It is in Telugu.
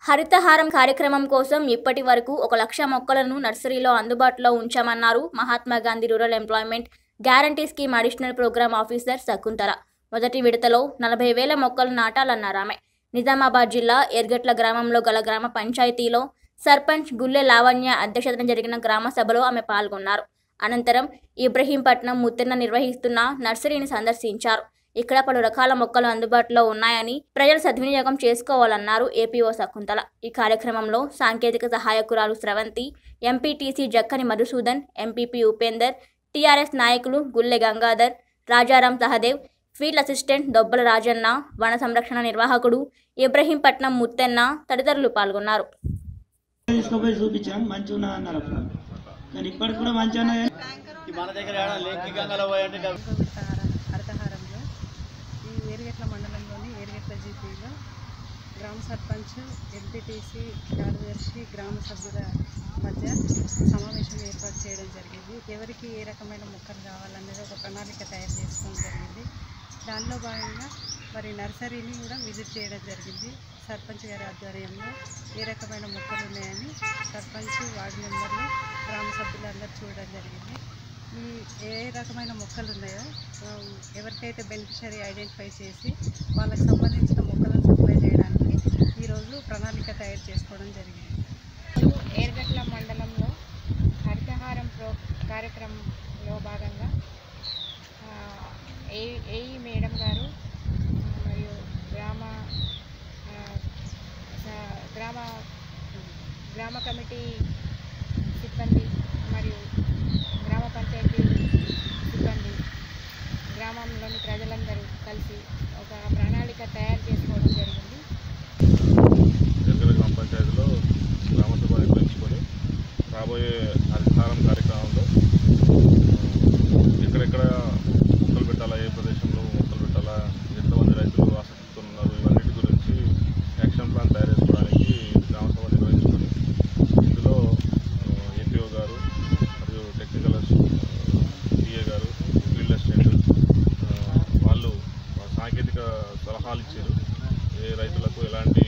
హరితహారం కార్యక్రమం కోసం ఇప్పటి వరకు ఒక లక్ష మొక్కలను నర్సరీలో అందుబాటులో ఉంచామన్నారు Mahatma Gandhi rural employment guarantee scheme additional program officer Shakuntala మొదటి విడతలో నలభై వేల మొక్కలు నాటాలన్నారు ఆమె నిజామాబాద్ జిల్లా ఎర్గట్ల గ్రామంలో గల గ్రామ పంచాయతీలో సర్పంచ్ గుల్లె లావణ్య అధ్యక్షతన జరిగిన గ్రామ సభలో ఆమె పాల్గొన్నారు అనంతరం ఇబ్రహీంపట్నం ముత్తెన్న నిర్వహిస్తున్న నర్సరీని సందర్శించారు ఇక్కడ పలు రకాల మొక్కలు అందుబాటులో ఉన్నాయని ప్రజలు సద్వినియోగం చేసుకోవాలన్నారు ఏపీఓ శకుంతల ఈ కార్యక్రమంలో సాంకేతిక సహాయకురాలు Sravanthi MPTC Jakkani Madhusudan MPP Upender TRS నాయకులు గుల్లె గంగాధర్ రాజారాం సహదేవ్ ఫీల్డ్ అసిస్టెంట్ దొబ్బల రాజన్న వన సంరక్షణ నిర్వాహకుడు ఇబ్రహీంపట్నం ముత్తెన్న తదితరులు పాల్గొన్నారు తీసుకుపోయి చూపించాను మంచిగా ఉన్నది అన్నారు అప్పుడు కానీ ఇప్పటికి కూడా మంచిగా ఉన్నది ఈ మన దగ్గర ఏడా లేకి గంగలో పోయంటే డబ్బు- హరితహారంలో ఈ ఏరుగట్ల మండలంలోని ఏరుగట్ల జీపీలో గ్రామ సర్పంచ్ ఎంపీటీసీ కార్యదర్శి గ్రామ సభ్యుల మధ్య సమావేశం ఏర్పాటు చేయడం జరిగింది ఎవరికి ఏ రకమైన మొక్కలు కావాలనేది ఒక ప్రణాళిక తయారు చేసుకోవడం జరిగింది దానిలో భాగంగా మరి నర్సరీని కూడా విజిట్ చేయడం జరిగింది సర్పంచ్ గారి ఆధ్వర్యంలో ఏ రకమైన మొక్కలు ఉన్నాయని సర్పంచ్ వార్డు మెంబర్లు గ్రామ సభ్యులందరూ చూడడం జరిగింది ఈ ఏ రకమైన మొక్కలు ఉన్నాయో ఆ, ఎవరికైతే బెనిఫిషరీ ఐడెంటిఫై చేసి వాళ్ళకి సంబంధించిన మొక్కలను సప్లై చేయడానికి ఈరోజు ప్రణాళిక తయారు చేసుకోవడం జరిగింది ఏర్గట్ల మండలంలో హరితహారం ప్రో కార్యక్రమంలో భాగంగా ఆ, ఏ ఏఈ మేడం గారు ఆ, మరియు గ్రామ ఆ, స- గ్రామ గ్రామ కమిటీ సిబ్బంది మరియు గ్రామ పంచాయతీ సిబ్బంది గ్రామంలోని ప్రజలందరూ కలిసి ఒక ప్రణాళిక తయారు చేసుకోవడం జరిగింది ఎరగల గ్రామ పంచాయతీలో గ్రామ సభ నిర్వహించుకొని రాబోయే హరితహారం కార్యక్రమంలో ఆ, ఎక్కడెక్కడ మొక్కలు పెట్టాలా ఏ ప్రదేశంలో మొక్కలు పెట్టాలా ఎంతమంది రైతులు ఆసక్తితో ఉన్నారు ఇవన్నిటి గురించి యాక్షన్ ప్లాన్ తయారు చేసుకోవడానికి గ్రామ సభ నిర్వహించుకొని ఇందులో ఏపీఓ గారు మరియు టెక్నికల్ పిఏ గారు ఫీల్డ్ అసిస్టెంట్ ఆ, వాళ్ళు సాంకేతిక సలహాలు ఇచ్చారు ఏ రైతులకు ఎలాంటి